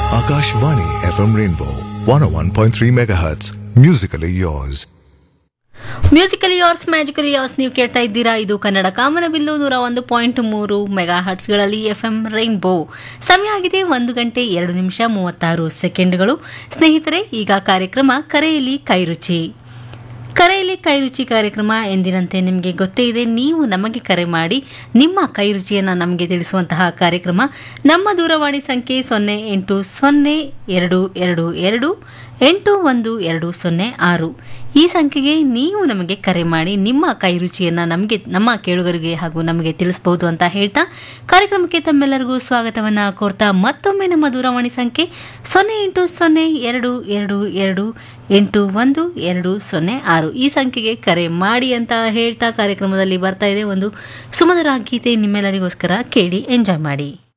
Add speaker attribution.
Speaker 1: Akashvani FM Rainbow 101.3 MHz. Musically yours.
Speaker 2: Musically yours magically yours ನೀವು ಕೇಳ್ತಾ ಇದ್ದೀರಾ ಇದು ಕನ್ನಡ ಕಾಮನಬಿಲ್ಲು ನೂರ ಒಂದು ಪಾಯಿಂಟ್ ಮೂರು ಮೆಗಾ ಹರ್ಟ್ಸ್ಗಳಲ್ಲಿ ಎಫ್ ಎಂ ರೈನ್ಬೋ ಸಮಯ ಆಗಿದೆ ಒಂದು ಗಂಟೆ ಎರಡು ನಿಮಿಷ ಮೂವತ್ತಾರು ಸೆಕೆಂಡ್ಗಳು ಸ್ನೇಹಿತರೆ ಈಗ ಕಾರ್ಯಕ್ರಮ ಕರೆಯಲ್ಲಿ ಕೈರುಚಿ ಕರೆಯಲ್ಲಿ ಕೈರುಚಿ ಕಾರ್ಯಕ್ರಮ ಎಂದಿನಂತೆ ನಿಮಗೆ ಗೊತ್ತೇ ಇದೆ ನೀವು ನಮಗೆ ಕರೆ ಮಾಡಿ ನಿಮ್ಮ ಕೈರುಚಿಯನ್ನು ನಮಗೆ ತಿಳಿಸುವಂತಹ ಕಾರ್ಯಕ್ರಮ ನಮ್ಮ ದೂರವಾಣಿ ಸಂಖ್ಯೆ ಸೊನ್ನೆ ಎಂಟು ಸೊನ್ನೆ ಎರಡು ಎರಡು ಎರಡು ಎಂಟು ಒಂದು ಎರಡು ಸೊನ್ನೆ ಆರು ಈ ಸಂಖ್ಯೆಗೆ ನೀವು ನಮಗೆ ಕರೆ ಮಾಡಿ ನಿಮ್ಮ ಕೈರುಚಿಯನ್ನು ನಮಗೆ ನಮ್ಮ ಕೇಳುಗರಿಗೆ ಹಾಗೂ ನಮಗೆ ತಿಳಿಸಬಹುದು ಅಂತ ಹೇಳ್ತಾ ಕಾರ್ಯಕ್ರಮಕ್ಕೆ ತಮ್ಮೆಲ್ಲರಿಗೂ ಸ್ವಾಗತವನ್ನು ಕೋರ್ತಾ ಮತ್ತೊಮ್ಮೆ ನಮ್ಮ ದೂರವಾಣಿ ಸಂಖ್ಯೆ ಸೊನ್ನೆ ಎಂಟು ಸೊನ್ನೆ ಎರಡು ಎರಡು ಎರಡು ಎಂಟು ಒಂದು ಎರಡು ಸೊನ್ನೆ ಆರು ಈ ಸಂಖ್ಯೆಗೆ ಕರೆ ಮಾಡಿ ಅಂತ ಹೇಳ್ತಾ ಕಾರ್ಯಕ್ರಮದಲ್ಲಿ ಬರ್ತಾ ಇದೆ ಒಂದು ಸುಮಧುರ ಗೀತೆ ನಿಮ್ಮೆಲ್ಲರಿಗೋಸ್ಕರ ಕೇಳಿ ಎಂಜಾಯ್ ಮಾಡಿ